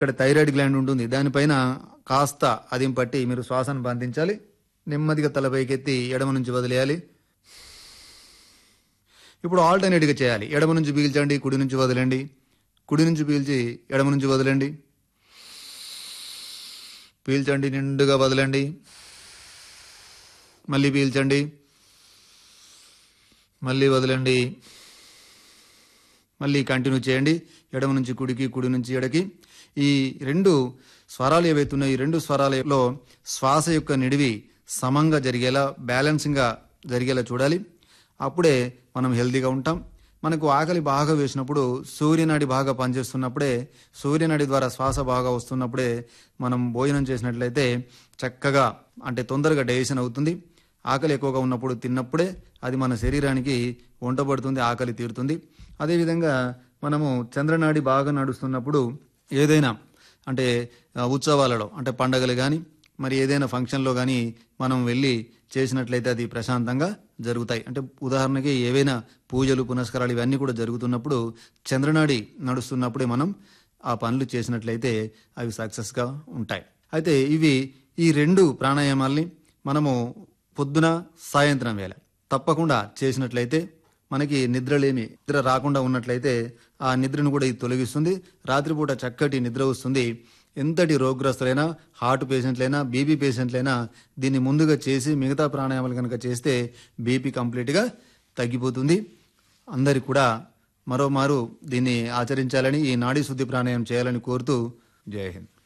ఇక్కడ thyroid gland ఉంటుంది దానిపైన కాస్త అదిం పట్టి మీరు శ్వాసను బంధించాలి నెమ్మదిగా తల పైకెత్తి ఎడమ నుంచి వదిలేయాలి ఇప్పుడు ఆల్టర్నేట్గా చేయాలి ఎడమ నుంచి పీల్చండి కుడి నుంచి వదలండి కుడి నుంచి పీల్చి ఎడమ నుంచి వదలండి పీల్చండి నిండుగా వదలండి మళ్ళీ పీల్చండి మళ్ళీ వదలండి మళ్ళీ కంటిన్యూ చేయండి ఎడమ నుంచి కుడికి కుడి నుంచి ఎడకి ఈ రెండు స్వరాలు ఏవైతే ఉన్నాయో ఈ రెండు స్వరాలలో శ్వాస యొక్క నిడివి సమంగా జరిగేలా బ్యాలెన్సింగ్గా జరిగేలా చూడాలి అప్పుడే మనం హెల్తీగా ఉంటాం మనకు ఆకలి బాగా వేసినప్పుడు సూర్యనాడి బాగా పనిచేస్తున్నప్పుడే సూర్యనాడి ద్వారా శ్వాస బాగా వస్తున్నప్పుడే మనం భోజనం చేసినట్లయితే చక్కగా అంటే తొందరగా డైజెషన్ అవుతుంది ఆకలి ఎక్కువగా ఉన్నప్పుడు తిన్నప్పుడే అది మన శరీరానికి వంటబడుతుంది ఆకలి తీరుతుంది అదేవిధంగా మనము చంద్రనాడి బాగా నడుస్తున్నప్పుడు ఏదైనా అంటే ఆ, ఉత్సవాలలో అంటే పండగలు కానీ మరి ఏదైనా ఫంక్షన్లో కానీ మనం వెళ్ళి చేసినట్లయితే అది ప్రశాంతంగా జరుగుతాయి అంటే ఉదాహరణకి ఏవైనా పూజలు పునస్కారాలు ఇవన్నీ కూడా జరుగుతున్నప్పుడు చంద్రనాడి నడుస్తున్నప్పుడే మనం ఆ పనులు చేసినట్లయితే అవి సక్సెస్గా ఉంటాయి అయితే ఇవి ఈ రెండు ప్రాణాయామాల్ని మనము పొద్దున సాయంత్రం వేళ తప్పకుండా చేసినట్లయితే మనకి నిద్రలేమి నిద్ర రాకుండా ఉన్నట్లయితే ఆ నిద్రను కూడా ఇది తొలగిస్తుంది రాత్రిపూట చక్కటి నిద్ర వస్తుంది ఎంతటి రోగగ్రస్తులైనా హార్ట్ పేషెంట్లైనా బీపీ పేషెంట్లైనా దీన్ని ముందుగా చేసి మిగతా ప్రాణాయామాలు కనుక చేస్తే బీపీ కంప్లీట్గా తగ్గిపోతుంది అందరికి కూడా మరోమారు దీన్ని ఆచరించాలని ఈ నాడీ శుద్ధి ప్రాణాయామం చేయాలని కోరుతూ జై హింద్